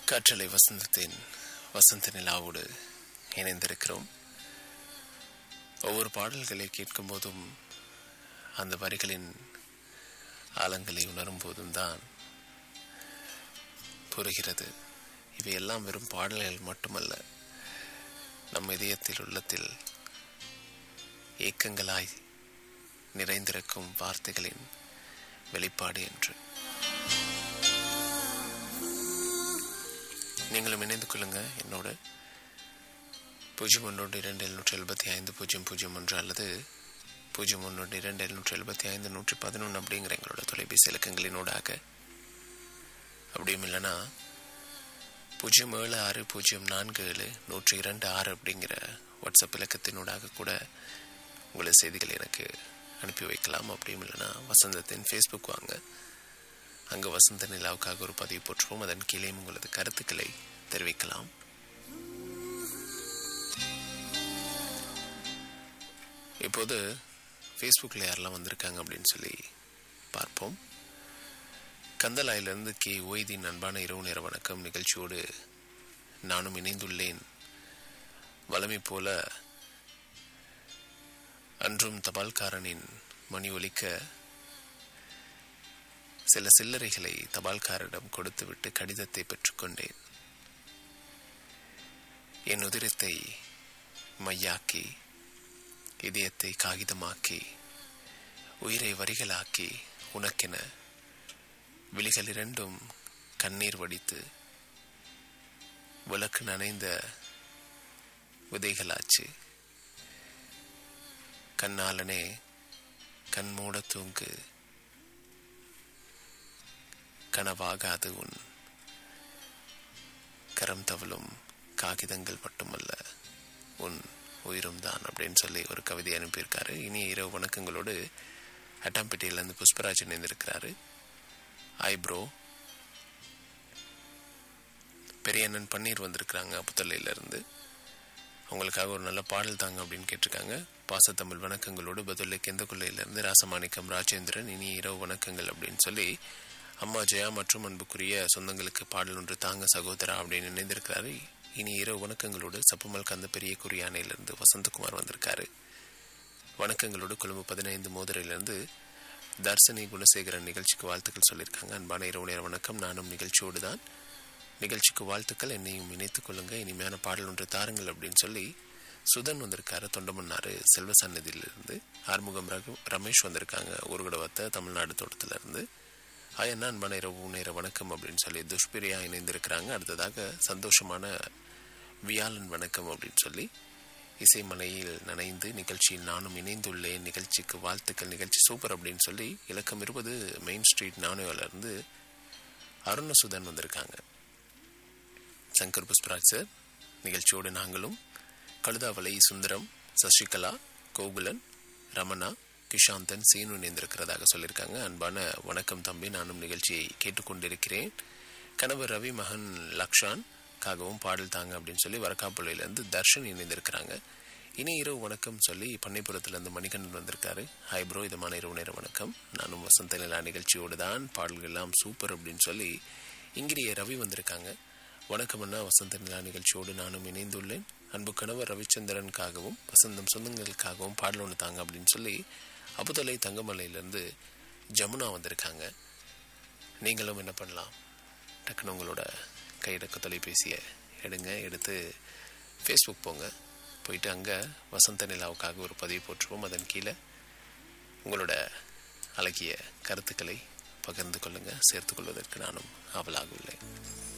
காற்றலை வசந்தத்தின் வசந்த நிலாவோடு இணைந்திருக்கிறோம் ஒவ்வொரு பாடல்களை கேட்கும் போதும் அந்த வரிகளின் ஆழங்களை உணரும் போதும் தான் புரிகிறது இவையெல்லாம் வெறும் பாடல்கள் மட்டுமல்ல நம் இதயத்தில் உள்ளத்தில் ஏக்கங்களாய் நிறைந்திருக்கும் வார்த்தைகளின் வெளிப்பாடு என்று நீங்களும் இணைந்து கொள்ளுங்க என்னோட பூஜ்ஜியம் ஒன்றோடு இரண்டு எழுநூற்றி எழுபத்தி ஐந்து பூஜ்ஜியம் பூஜ்ஜியம் ஒன்று அல்லது பூஜ்ஜியம் ஒன்றோடு இரண்டு எழுநூற்றி எழுபத்தி ஐந்து நூற்றி பதினொன்று அப்படிங்கிற எங்களோட தொலைபேசி இலக்கங்களினூடாக அப்படியும் இல்லைன்னா பூஜ்ஜியம் ஏழு ஆறு பூஜ்ஜியம் நான்கு ஏழு நூற்றி இரண்டு ஆறு அப்படிங்கிற வாட்ஸ்அப் இலக்கத்தினூடாக கூட உங்களது செய்திகள் எனக்கு அனுப்பி வைக்கலாம் அப்படியும் இல்லைன்னா வசந்தத்தின் ஃபேஸ்புக் வாங்க அங்கு வசந்த நிலாவுக்காக ஒரு பதிவு போற்றுவோம் அதன் கீழே உங்களது கருத்துக்களை தெரிவிக்கலாம் இப்போது ஃபேஸ்புக்கில் யாரெல்லாம் வந்திருக்காங்க அப்படின்னு சொல்லி பார்ப்போம் கந்தலாயிலிருந்து கே ஓய்தின் அன்பான இரவு நேர வணக்கம் நிகழ்ச்சியோடு நானும் இணைந்துள்ளேன் வளமை போல அன்றும் தபால்காரனின் மணி ஒலிக்க சில சில்லறைகளை தபால்காரிடம் கொடுத்துவிட்டு கடிதத்தை பெற்றுக்கொண்டேன் என் உதிரத்தை மையாக்கி இதயத்தை காகிதமாக்கி உயிரை வரிகளாக்கி உனக்கென விழிகள் இரண்டும் கண்ணீர் வடித்து விளக்கு நனைந்த விதைகளாச்சு கண்ணாலனே கண்மூட தூங்கு கனவாகாது உன் கரம் தவளும் காகிதங்கள் மட்டுமல்ல உன் உயிரும் தான் அப்படின்னு சொல்லி ஒரு கவிதை அனுப்பியிருக்காரு இனி இரவு வணக்கங்களோடு அட்டாம்பேட்டையிலேருந்து புஷ்பராஜ் இணைந்திருக்கிறாரு ஐப்ரோ பெரியண்ணன் பன்னீர் வந்திருக்கிறாங்க புத்தலையிலேருந்து அவங்களுக்காக ஒரு நல்ல பாடல் தாங்க அப்படின்னு கேட்டிருக்காங்க பாசத்தமிழ் வணக்கங்களோடு பதிலை கெந்தக்குள்ளையிலேருந்து ராசமாணிக்கம் ராஜேந்திரன் இனி இரவு வணக்கங்கள் அப்படின்னு சொல்லி அம்மா ஜெயா மற்றும் அன்புக்குரிய சொந்தங்களுக்கு பாடல் ஒன்று தாங்க சகோதரா அப்படின்னு நினைந்திருக்கிறாரு இனி இரவு வணக்கங்களோடு சப்புமல் கந்த பெரிய குறியானையிலிருந்து வசந்தகுமார் வந்திருக்காரு வணக்கங்களோடு கொழும்பு பதினைந்து மோதிரையிலிருந்து தர்சனி குணசேகரன் நிகழ்ச்சிக்கு வாழ்த்துக்கள் சொல்லியிருக்காங்க அன்பான இரவு நேர வணக்கம் நானும் நிகழ்ச்சியோடு தான் நிகழ்ச்சிக்கு வாழ்த்துக்கள் என்னையும் இணைத்துக் கொள்ளுங்க இனிமையான பாடல் ஒன்று தாருங்கள் அப்படின்னு சொல்லி சுதன் வந்திருக்காரு தொண்டமன்னாறு செல்வ சன்னதியிலிருந்து ஆறுமுகம் ரகு ரமேஷ் வந்திருக்காங்க ஊர்கடவத்த தமிழ்நாடு தோட்டத்திலிருந்து ஆயண்ணா அன்பான இரவு நேர வணக்கம் அப்படின்னு சொல்லி துஷ்பிரியா இணைந்திருக்கிறாங்க அடுத்ததாக சந்தோஷமான வியாழன் வணக்கம் அப்படின்னு சொல்லி இசைமலையில் நனைந்து நிகழ்ச்சியில் நானும் இணைந்துள்ளேன் நிகழ்ச்சிக்கு வாழ்த்துக்கள் நிகழ்ச்சி சூப்பர் அப்படின்னு சொல்லி இலக்கம் இருபது மெயின் ஸ்ட்ரீட் நானுவிலிருந்து அருணசுதன் வந்திருக்காங்க சங்கர் புஷ்பராஜ் சார் நிகழ்ச்சியோடு நாங்களும் கழுதாவளை சுந்தரம் சசிகலா கோகுலன் ரமணா கிஷாந்தன் சீனு இணைந்திருக்கிறதாக சொல்லியிருக்காங்க அன்பான வணக்கம் தம்பி நானும் நிகழ்ச்சியை கேட்டுக்கொண்டிருக்கிறேன் கணவர் ரவி மகன் லக்ஷான் காகவும் பாடல் தாங்க அப்படின்னு சொல்லி வரக்காப்புள்ளையிலேருந்து தர்ஷன் இணைந்திருக்கிறாங்க இனி இரவு வணக்கம் சொல்லி பண்ணைப்புறத்துலேருந்து மணிகண்டன் வந்திருக்காரு ஹாய் ப்ரோ இதமான இரவு நேர வணக்கம் நானும் வசந்த நிலா நிகழ்ச்சியோடு தான் பாடல்கள் எல்லாம் சூப்பர் அப்படின்னு சொல்லி இங்கிரிய ரவி வந்திருக்காங்க வணக்கம் அண்ணா வசந்த நிலா நிகழ்ச்சியோடு நானும் இணைந்துள்ளேன் அன்பு கணவர் ரவிச்சந்திரனுக்காகவும் வசந்தம் சொந்தங்களுக்காகவும் பாடல் ஒன்று தாங்க அப்படின்னு சொல்லி அபுதலை தங்கமலையிலேருந்து ஜமுனா வந்திருக்காங்க நீங்களும் என்ன பண்ணலாம் டக்குன்னு உங்களோட கையடக்க தொலைபேசியை எடுங்க எடுத்து ஃபேஸ்புக் போங்க போயிட்டு அங்கே வசந்த நிலாவுக்காக ஒரு பதிவு போட்டுருவோம் அதன் கீழே உங்களோட அழகிய கருத்துக்களை பகிர்ந்து கொள்ளுங்கள் சேர்த்துக்கொள்வதற்கு நானும் ஆவலாக உள்ளேன்